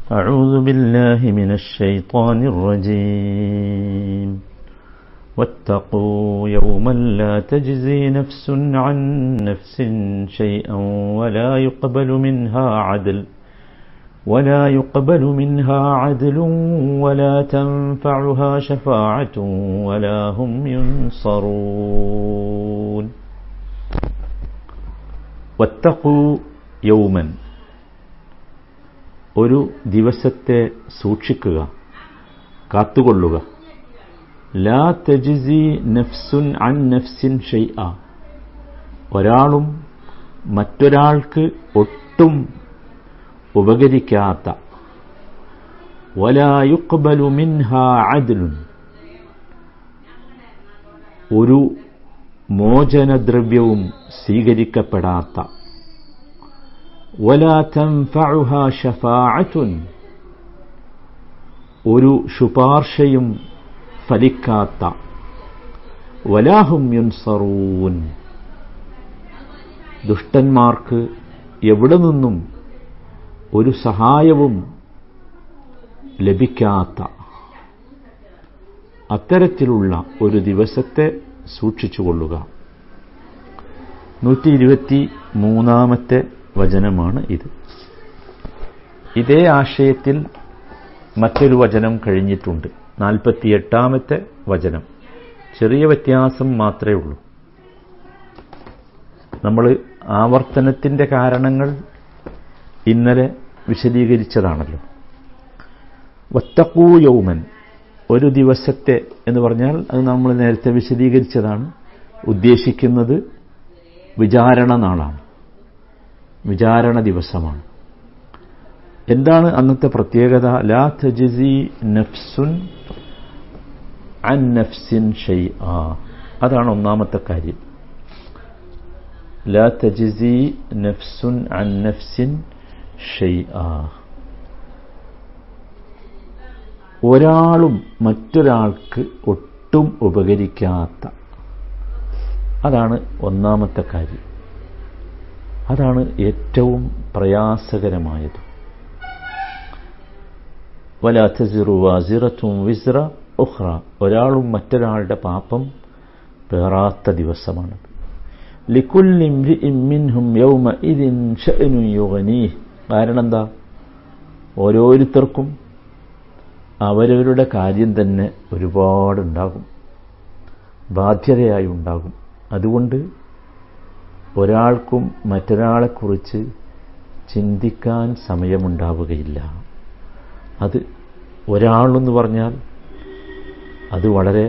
أعوذ بالله من الشيطان الرجيم واتقوا يوما لا تجزي نفس عن نفس شيئا ولا يقبل منها عدل ولا يقبل منها عدل ولا تنفعها شفاعة ولا هم ينصرون واتقوا يوما ഒരു ദിവസത്തെ സൂക്ഷിക്കുക കാത്തുകൊള്ളുക ലാ തജിസി നഫ്സുൻ അൻ നഫ്സിൻ ഷെയ്അ ഒരാളും മറ്റൊരാൾക്ക് ഒട്ടും ഉപകരിക്കാത്ത വലായുക്ബലു മിൻഹ അദ്ലുൻ ഒരു മോചനദ്രവ്യവും സ്വീകരിക്കപ്പെടാത്ത ولا تنفعها شفاعة ഒരു ശുപാർശയും ഫലിക്കാത്ത വലാഹും യുൻസറൂൻ ദുഷ്ടന്മാർക്ക് എവിടെ നിന്നും ഒരു സഹായവും ലഭിക്കാത്ത അത്തരത്തിലുള്ള ഒരു ദിവസത്തെ സൂക്ഷിച്ചുകൊള്ളുക നൂറ്റി ഇരുപത്തി മൂന്നാമത്തെ വചനമാണ് ഇത് ഇതേ ആശയത്തിൽ മറ്റൊരു വചനം കഴിഞ്ഞിട്ടുണ്ട് നാൽപ്പത്തിയെട്ടാമത്തെ വചനം ചെറിയ വ്യത്യാസം മാത്രമേ ഉള്ളൂ നമ്മൾ ആവർത്തനത്തിൻ്റെ കാരണങ്ങൾ ഇന്നലെ വിശദീകരിച്ചതാണല്ലോ വത്തക്കൂ യൗമൻ ഒരു ദിവസത്തെ എന്ന് പറഞ്ഞാൽ അത് നമ്മൾ നേരത്തെ വിശദീകരിച്ചതാണ് ഉദ്ദേശിക്കുന്നത് വിചാരണ നാളാണ് വിചാരണ ദിവസമാണ് എന്താണ് അന്നത്തെ പ്രത്യേകത ലാ തജിസി നഫ്സുൻ അൻ നഫ്സിൻ ഷെയ് ആ അതാണ് ഒന്നാമത്തെ കാര്യം ലാ തജിസി നഫ്സുൻ അൻ നഫ്സിൻ ഷെയ് ആ ഒരാളും മറ്റൊരാൾക്ക് ഒട്ടും ഉപകരിക്കാത്ത അതാണ് ഒന്നാമത്തെ കാര്യം അതാണ് ഏറ്റവും പ്രയാസകരമായത് വലാത്തസിറു വാസിറത്തും വിസ്ര ഉഹ്റ ഒരാളും മറ്റൊരാളുടെ പാപം പേറാത്ത ദിവസമാണത് ലിക്കുല്ലിംഹും യൗമ ഇതിൻ ഷഅനു യുഗനീഹ് കാരണം എന്താ ഓരോരുത്തർക്കും അവരവരുടെ കാര്യം തന്നെ ഒരുപാടുണ്ടാകും ബാധ്യതയായി ഉണ്ടാകും അതുകൊണ്ട് ഒരാൾക്കും മറ്റൊരാളെക്കുറിച്ച് ചിന്തിക്കാൻ സമയമുണ്ടാവുകയില്ല അത് ഒരാളെന്ന് പറഞ്ഞാൽ അത് വളരെ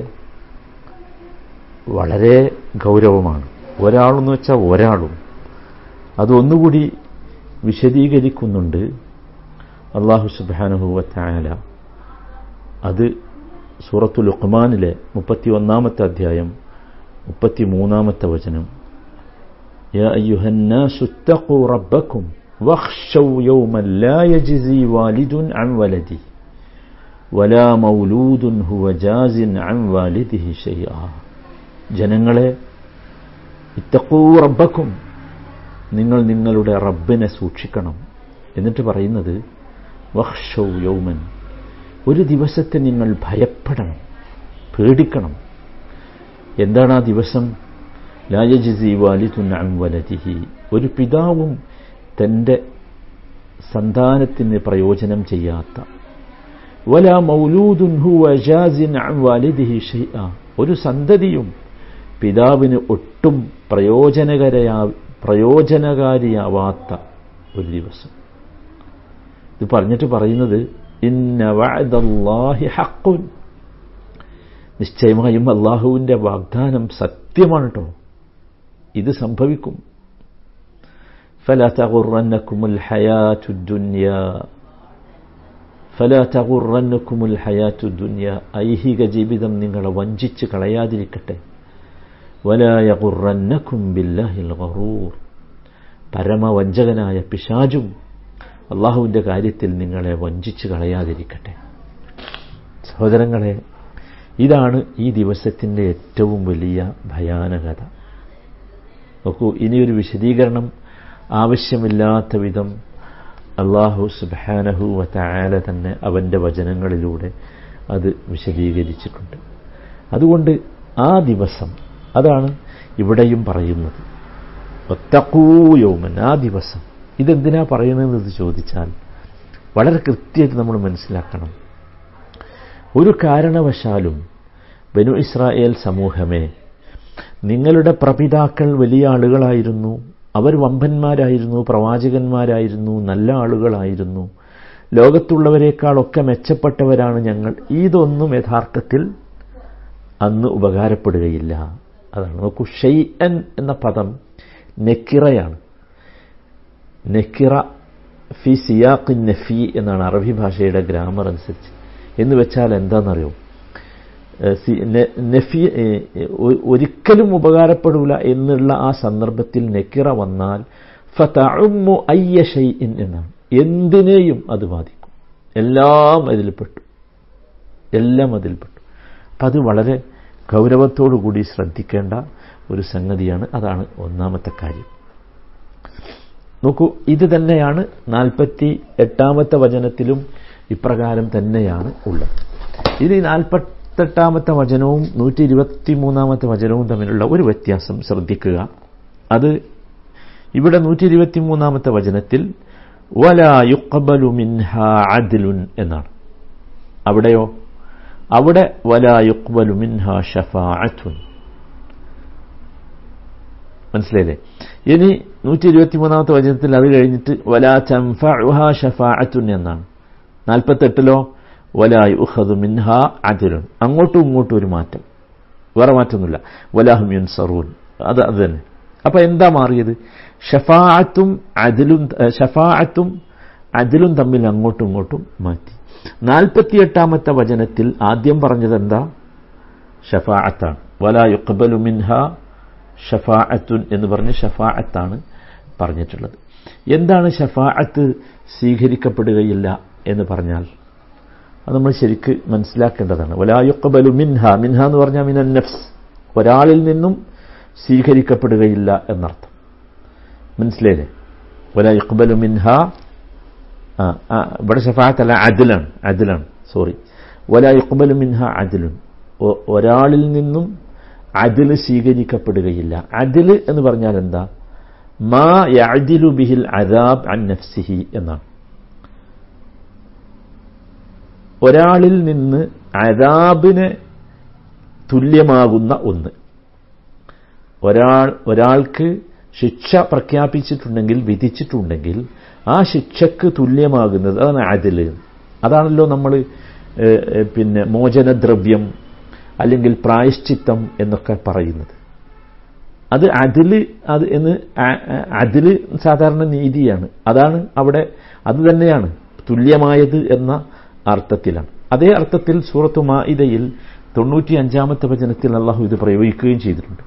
വളരെ ഗൗരവമാണ് ഒരാളെന്ന് വെച്ചാൽ ഒരാളും അതൊന്നുകൂടി വിശദീകരിക്കുന്നുണ്ട് അള്ളാഹു സുബാനുഭവത്തായാല അത് സൂറത്തു ലുഖ്മാനിലെ മുപ്പത്തി ഒന്നാമത്തെ അധ്യായം മുപ്പത്തി മൂന്നാമത്തെ വചനം يا أيها الناس اتقوا ربكم واخشوا يوما لا يجزي والد عن ولده ولا مولود هو جاز عن والده شيئا ജനങ്ങളെ ഇത്തക്കൂ റബ്ബക്കും നിങ്ങൾ നിങ്ങളുടെ റബ്ബിനെ സൂക്ഷിക്കണം എന്നിട്ട് പറയുന്നത് വഹ്ഷൗ യൗമൻ ഒരു ദിവസത്തെ നിങ്ങൾ ഭയപ്പെടണം പേടിക്കണം എന്താണ് ആ ദിവസം ലായജിസി വാലിതുൻ അൻ വലതിഹി ഒരു പിതാവും തൻ്റെ സന്താനത്തിന് പ്രയോജനം ചെയ്യാത്ത വല മൗലൂദുൻ ഹുവ ജാസിൻ അൻ വാലിദിഹി ഷൈഅ ഒരു സന്തതിയും പിതാവിന് ഒട്ടും പ്രയോജനകരയാ പ്രയോജനകാരിയാവാത്ത ഒരു ദിവസം ഇത് പറഞ്ഞിട്ട് പറയുന്നത് ഇന്ന വഅദല്ലാഹി ഹഖുൻ നിശ്ചയമായും അള്ളാഹുവിൻ്റെ വാഗ്ദാനം സത്യമാണ് കേട്ടോ ഇത് സംഭവിക്കും فلا تغرنكم الحياة الدنيا فلا تغرنكم الحياة الدنيا ഐഹിക ജീവിതം നിങ്ങളെ വഞ്ചിച്ച് കളയാതിരിക്കട്ടെ ولا يغرنكم بالله الغرور പരമവഞ്ചകനായ പിശാചും അള്ളാഹുവിൻ്റെ കാര്യത്തിൽ നിങ്ങളെ വഞ്ചിച്ച് കളയാതിരിക്കട്ടെ സഹോദരങ്ങളെ ഇതാണ് ഈ ദിവസത്തിൻ്റെ ഏറ്റവും വലിയ ഭയാനകത നോക്കൂ ഇനിയൊരു വിശദീകരണം ആവശ്യമില്ലാത്ത വിധം അള്ളാഹു സുബാനഹു വറ്റാല തന്നെ അവൻ്റെ വചനങ്ങളിലൂടെ അത് വിശദീകരിച്ചിട്ടുണ്ട് അതുകൊണ്ട് ആ ദിവസം അതാണ് ഇവിടെയും പറയുന്നത് ഒത്തക്കൂയോമൻ ആ ദിവസം ഇതെന്തിനാ പറയുന്നതെന്ന് ചോദിച്ചാൽ വളരെ കൃത്യമായിട്ട് നമ്മൾ മനസ്സിലാക്കണം ഒരു കാരണവശാലും ബനു ഇസ്രായേൽ സമൂഹമേ നിങ്ങളുടെ പ്രപിതാക്കൾ വലിയ ആളുകളായിരുന്നു അവർ വമ്പന്മാരായിരുന്നു പ്രവാചകന്മാരായിരുന്നു നല്ല ആളുകളായിരുന്നു ലോകത്തുള്ളവരെക്കാളൊക്കെ മെച്ചപ്പെട്ടവരാണ് ഞങ്ങൾ ഇതൊന്നും യഥാർത്ഥത്തിൽ അന്ന് ഉപകാരപ്പെടുകയില്ല അതാണ് നോക്കൂ ഷെയ്അൻ എന്ന പദം നെക്കിറയാണ് നെക്കിറ ഫി സിയാഖ് നഫി എന്നാണ് അറബി ഭാഷയുടെ ഗ്രാമർ അനുസരിച്ച് എന്ന് വെച്ചാൽ എന്താണെന്നറിയോ നഫി ഒരിക്കലും ഉപകാരപ്പെടില്ല എന്നുള്ള ആ സന്ദർഭത്തിൽ നെക്കിറ വന്നാൽ ഫതഉമ്മു അയ്യ ഷൈഇൻ എന്നാണ് എന്തിനേയും അത് ബാധിക്കും എല്ലാം അതിൽപ്പെട്ടു എല്ലാം അതിൽപ്പെട്ടു അപ്പം അത് വളരെ ഗൗരവത്തോടു കൂടി ശ്രദ്ധിക്കേണ്ട ഒരു സംഗതിയാണ് അതാണ് ഒന്നാമത്തെ കാര്യം നോക്കൂ ഇത് തന്നെയാണ് നാൽപ്പത്തി എട്ടാമത്തെ വചനത്തിലും ഇപ്രകാരം തന്നെയാണ് ഉള്ളത് ഇത് ഈ നാൽപ്പത്തെട്ടാമത്തെ വചനവും നൂറ്റി ഇരുപത്തി മൂന്നാമത്തെ വചനവും തമ്മിലുള്ള ഒരു വ്യത്യാസം ശ്രദ്ധിക്കുക അത് ഇവിടെ നൂറ്റി ഇരുപത്തി മൂന്നാമത്തെ വചനത്തിൽ വല യുക്കബലു മിൻഹ അദിലുൻ എന്നാണ് അവിടെയോ അവിടെ വല യുക്ബലു മിൻഹ ഷഫാഅത്തുൻ മനസ്സിലായില്ലേ ഇനി നൂറ്റി ഇരുപത്തി മൂന്നാമത്തെ വചനത്തിൽ അത് കഴിഞ്ഞിട്ട് വലാ ചംഫഅഹ ഷഫാഅത്തുൻ എന്നാണ് നാൽപ്പത്തെട്ടിലോ വലാ യുഖദു മിൻഹ അദിലുൻ അങ്ങോട്ടും ഇങ്ങോട്ടും ഒരു മാറ്റം വേറെ മാറ്റമൊന്നുമില്ല വലാഹും യുൻസറൂൻ അത് അത് തന്നെ അപ്പൊ എന്താ മാറിയത് ഷഫാഅത്തും അദിലും ഷഫാഅത്തും അദിലും തമ്മിൽ അങ്ങോട്ടും ഇങ്ങോട്ടും മാറ്റി നാൽപ്പത്തിയെട്ടാമത്തെ വചനത്തിൽ ആദ്യം പറഞ്ഞത് എന്താ ഷഫാഅത്താണ് വലാ യുഖബലു മിൻഹ ഷഫാഅത്തുൻ എന്ന് പറഞ്ഞ് ഷഫാഅത്താണ് പറഞ്ഞിട്ടുള്ളത് എന്താണ് ഷഫാഅത്ത് സ്വീകരിക്കപ്പെടുകയില്ല എന്ന് പറഞ്ഞാൽ അത് നമ്മൾ ശരിക്ക് മനസ്സിലാക്കേണ്ടതാണ് വലായുക്കബലു മിൻഹ മിൻഹ എന്ന് പറഞ്ഞാൽ മിനൻ നഫ്സ് ഒരാളിൽ നിന്നും സ്വീകരിക്കപ്പെടുകയില്ല എന്നർത്ഥം മനസ്സിലായില്ലേ വലായുക്കബലു മിൻഹ ഇവിടെ ഷഫാഅത്തല്ല അദിലാണ് അദിലാണ് സോറി വലായുക്കബലു മിൻഹ അദിലുൻ ഒരാളിൽ നിന്നും അതിൽ സ്വീകരിക്കപ്പെടുകയില്ല അതിൽ എന്ന് പറഞ്ഞാൽ എന്താ മാ യഅദിലു ബിഹിൽ അദാബ് അൻ നഫ്സിഹി എന്നാണ് ഒരാളിൽ നിന്ന് അദാബിന് തുല്യമാകുന്ന ഒന്ന് ഒരാൾ ഒരാൾക്ക് ശിക്ഷ പ്രഖ്യാപിച്ചിട്ടുണ്ടെങ്കിൽ വിധിച്ചിട്ടുണ്ടെങ്കിൽ ആ ശിക്ഷക്ക് തുല്യമാകുന്നത് അതാണ് അതിൽ അതാണല്ലോ നമ്മൾ പിന്നെ മോചനദ്രവ്യം അല്ലെങ്കിൽ പ്രായശ്ചിത്തം എന്നൊക്കെ പറയുന്നത് അത് അതില് അത് എന്ന് അതില് സാധാരണ നീതിയാണ് അതാണ് അവിടെ അത് തന്നെയാണ് തുല്യമായത് എന്ന അർത്ഥത്തിലാണ് അതേ അർത്ഥത്തിൽ സൂറത്തു മാഇദയിൽ തൊണ്ണൂറ്റി അഞ്ചാമത്തെ വചനത്തിൽ അള്ളാഹു ഇത് പ്രയോഗിക്കുകയും ചെയ്തിട്ടുണ്ട്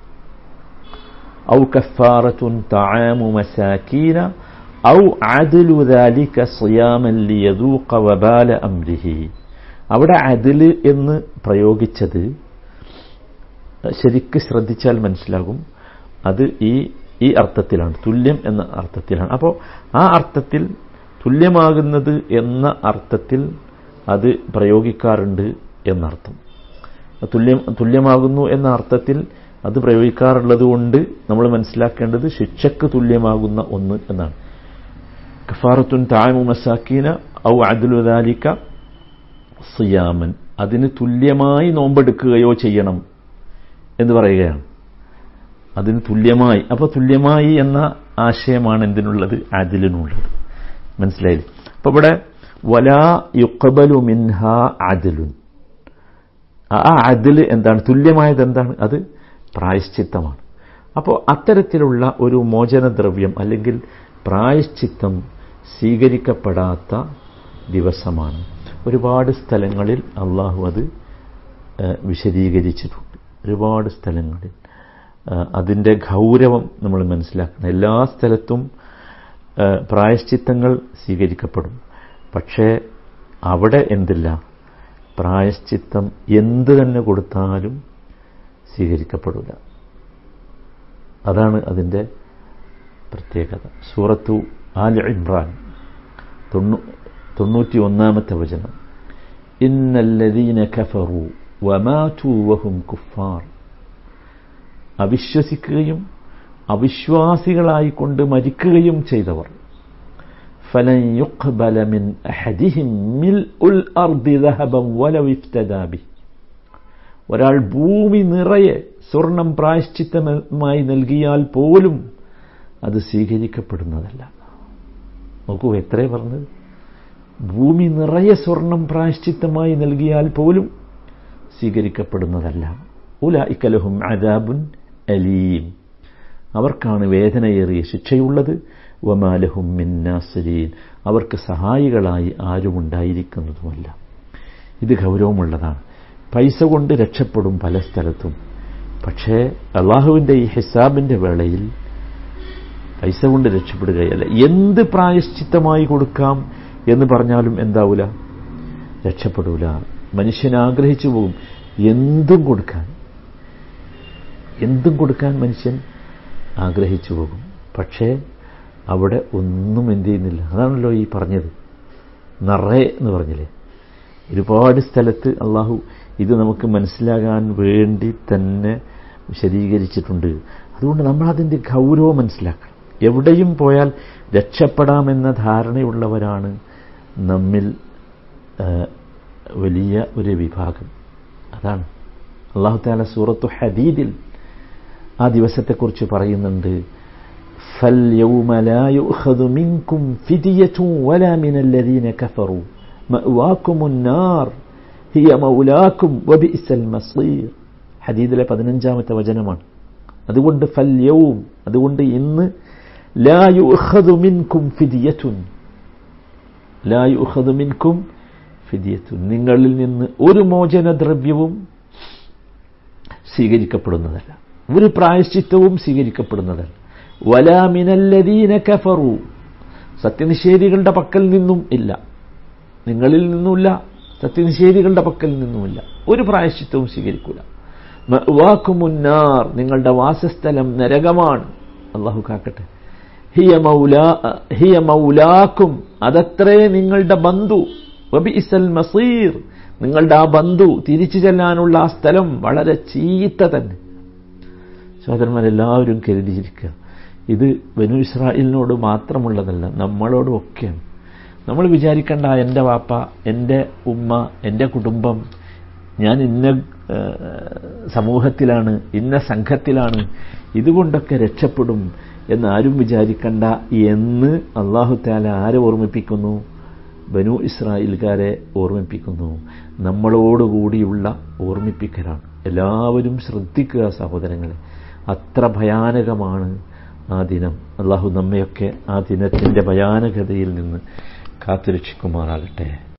ഔ കഫാറത്തുൻ തആമു മസാകീന ഔ അദ്ലു ذلك صياما ليذوق وبال امره അവിടെ അതില് എന്ന് പ്രയോഗിച്ചത് ശരിക്ക് ശ്രദ്ധിച്ചാൽ മനസ്സിലാകും അത് ഈ ഈ അർത്ഥത്തിലാണ് തുല്യം എന്ന അർത്ഥത്തിലാണ് അപ്പോൾ ആ അർത്ഥത്തിൽ തുല്യമാകുന്നത് എന്ന അർത്ഥത്തിൽ അത് പ്രയോഗിക്കാറുണ്ട് എന്നർത്ഥം തുല്യം തുല്യമാകുന്നു എന്ന അർത്ഥത്തിൽ അത് പ്രയോഗിക്കാറുള്ളത് കൊണ്ട് നമ്മൾ മനസ്സിലാക്കേണ്ടത് ശിക്ഷക്ക് തുല്യമാകുന്ന ഒന്ന് എന്നാണ് കഫാറത്തുൻ താമു മസാക്കീന ഔ അദുലുദാലിക്ക സിയാമൻ അതിന് തുല്യമായി നോമ്പെടുക്കുകയോ ചെയ്യണം എന്ന് പറയുകയാണ് അതിന് തുല്യമായി അപ്പോൾ തുല്യമായി എന്ന ആശയമാണ് എന്തിനുള്ളത് അതിലിനുള്ളത് മനസ്സിലായില്ലേ അപ്പോൾ ഇവിടെ വലാ യുക്കബലു മിൻഹ അതിലുൻ ആ അതില് എന്താണ് തുല്യമായത് എന്താണ് അത് പ്രായശ്ചിത്തമാണ് അപ്പോൾ അത്തരത്തിലുള്ള ഒരു മോചനദ്രവ്യം അല്ലെങ്കിൽ പ്രായശ്ചിത്തം സ്വീകരിക്കപ്പെടാത്ത ദിവസമാണ് ഒരുപാട് സ്ഥലങ്ങളിൽ അള്ളാഹു അത് വിശദീകരിച്ചിട്ടുണ്ട് ഒരുപാട് സ്ഥലങ്ങളിൽ അതിൻ്റെ ഗൗരവം നമ്മൾ മനസ്സിലാക്കണം എല്ലാ സ്ഥലത്തും പ്രായശ്ചിത്തങ്ങൾ സ്വീകരിക്കപ്പെടും പക്ഷേ അവിടെ എന്തില്ല പ്രായശ്ചിത്തം എന്ത് തന്നെ കൊടുത്താലും സ്വീകരിക്കപ്പെടില്ല അതാണ് അതിൻ്റെ പ്രത്യേകത സൂറത്തു ആൽ ഇമ്രാൻ തൊണ്ണൂറ്റി ഒന്നാമത്തെ വചനം ഇന്നല്ലദീന കഫറു വമാതു വഹും കുഫാർ അവിശ്വസിക്കുകയും അവിശ്വാസികളായിക്കൊണ്ട് മരിക്കുകയും ചെയ്തവർ فلن يقبل من أحدهم ملء الأرض ذهبا ولو افتدى به ഒരാൾ ഭൂമി നിറയെ സ്വർണം പ്രായശ്ചിത്തമായി നൽകിയാൽ പോലും അത് സ്വീകരിക്കപ്പെടുന്നതല്ല നോക്കൂ എത്രേ പറഞ്ഞത് ഭൂമി നിറയെ സ്വർണം പ്രായശ്ചിത്തമായി നൽകിയാൽ പോലും സ്വീകരിക്കപ്പെടുന്നതല്ല ഉലഇക്കലഹും അദാബുൻ അലീം അവർക്കാണ് വേദനയേറിയ ശിക്ഷയുള്ളത് വമാലഹും മിന്നാസരീൻ അവർക്ക് സഹായികളായി ആരുമുണ്ടായിരിക്കുന്നതുമല്ല ഇത് ഗൗരവമുള്ളതാണ് പൈസ കൊണ്ട് രക്ഷപ്പെടും പല സ്ഥലത്തും പക്ഷേ അള്ളാഹുവിൻ്റെ ഈ ഹിസാബിൻ്റെ വേളയിൽ പൈസ കൊണ്ട് രക്ഷപ്പെടുകയല്ല എന്ത് പ്രായശ്ചിത്തമായി കൊടുക്കാം എന്ന് പറഞ്ഞാലും എന്താവൂല രക്ഷപ്പെടൂല മനുഷ്യൻ ആഗ്രഹിച്ചു പോകും എന്തും കൊടുക്കാൻ എന്തും കൊടുക്കാൻ മനുഷ്യൻ ആഗ്രഹിച്ചു പോകും പക്ഷേ അവിടെ ഒന്നും എന്ത് ചെയ്യുന്നില്ല അതാണല്ലോ ഈ പറഞ്ഞത് നിറയെ എന്ന് പറഞ്ഞില്ലേ ഒരുപാട് സ്ഥലത്ത് അള്ളാഹു ഇത് നമുക്ക് മനസ്സിലാകാൻ വേണ്ടി തന്നെ വിശദീകരിച്ചിട്ടുണ്ട് അതുകൊണ്ട് നമ്മൾ അതിൻ്റെ ഗൗരവം മനസ്സിലാക്കണം എവിടെയും പോയാൽ രക്ഷപ്പെടാമെന്ന ധാരണയുള്ളവരാണ് നമ്മിൽ വലിയ ഒരു വിഭാഗം അതാണ് അള്ളാഹു താല സൂറത്തു ഹദീദിൽ ആ ദിവസത്തെക്കുറിച്ച് പറയുന്നുണ്ട് فاليوم لا يؤخذ منكم فدية ولا من الذين كفروا مأواكم النار هي مولاكم وبئس المصير ഹദീദിലെ പതിനഞ്ചാമത്തെ വചനമാണ് അതുകൊണ്ട് ഫല്യവും അതുകൊണ്ട് ഇന്ന് ലാ യുഖദു മിൻകും ഫിദിയത്തുൻ ലാ യുഖദു മിൻകും ഫിദിയത്തുൻ നിങ്ങളിൽ നിന്ന് ഒരു മോചനദ്രവ്യവും സ്വീകരിക്കപ്പെടുന്നതല്ല ഒരു പ്രായശ്ചിത്തവും സ്വീകരിക്കപ്പെടുന്നതല്ല വലാമിനല്ലദീന കഫറു സത്യനിഷേധികളുടെ പക്കൽ നിന്നും ഇല്ല നിങ്ങളിൽ നിന്നുമില്ല സത്യനിഷേധികളുടെ പക്കൽ നിന്നുമില്ല ഒരു പ്രായശ്ചിത്തവും സ്വീകരിക്കൂല വാക്കുമുന്നാർ നിങ്ങളുടെ വാസസ്ഥലം നരകമാണ് അള്ളാഹു കാക്കട്ടെ ഹിയ മൗലാ ഹിയ മൗലാക്കും അതത്രേ നിങ്ങളുടെ ബന്ധു വബിഇസൽ മസീർ നിങ്ങളുടെ ആ ബന്ധു തിരിച്ചു ചെല്ലാനുള്ള ആ സ്ഥലം വളരെ ചീത്ത തന്നെ സഹോദരന്മാരെല്ലാവരും കരുതിയിരിക്കുക ഇത് ബനു ഇസ്രായേലിനോട് മാത്രമുള്ളതല്ല നമ്മളോടും ഒക്കെയാണ് നമ്മൾ വിചാരിക്കേണ്ട എൻ്റെ വാപ്പ എൻ്റെ ഉമ്മ എൻ്റെ കുടുംബം ഞാൻ ഇന്ന സമൂഹത്തിലാണ് ഇന്ന സംഘത്തിലാണ് ഇതുകൊണ്ടൊക്കെ രക്ഷപ്പെടും എന്ന് ആരും വിചാരിക്കണ്ട എന്ന് അള്ളാഹു താല ആരെ ഓർമ്മിപ്പിക്കുന്നു ബനു ഇസ്രായേൽക്കാരെ ഓർമ്മിപ്പിക്കുന്നു നമ്മളോടുകൂടിയുള്ള ഓർമ്മിപ്പിക്കലാണ് എല്ലാവരും ശ്രദ്ധിക്കുക സഹോദരങ്ങളെ അത്ര ഭയാനകമാണ് ആ ദിനം അള്ളാഹു നമ്മയൊക്കെ ആ ദിനത്തിൻ്റെ ഭയാനകതയിൽ നിന്ന് കാത്തുരക്ഷിക്കുമാറാകട്ടെ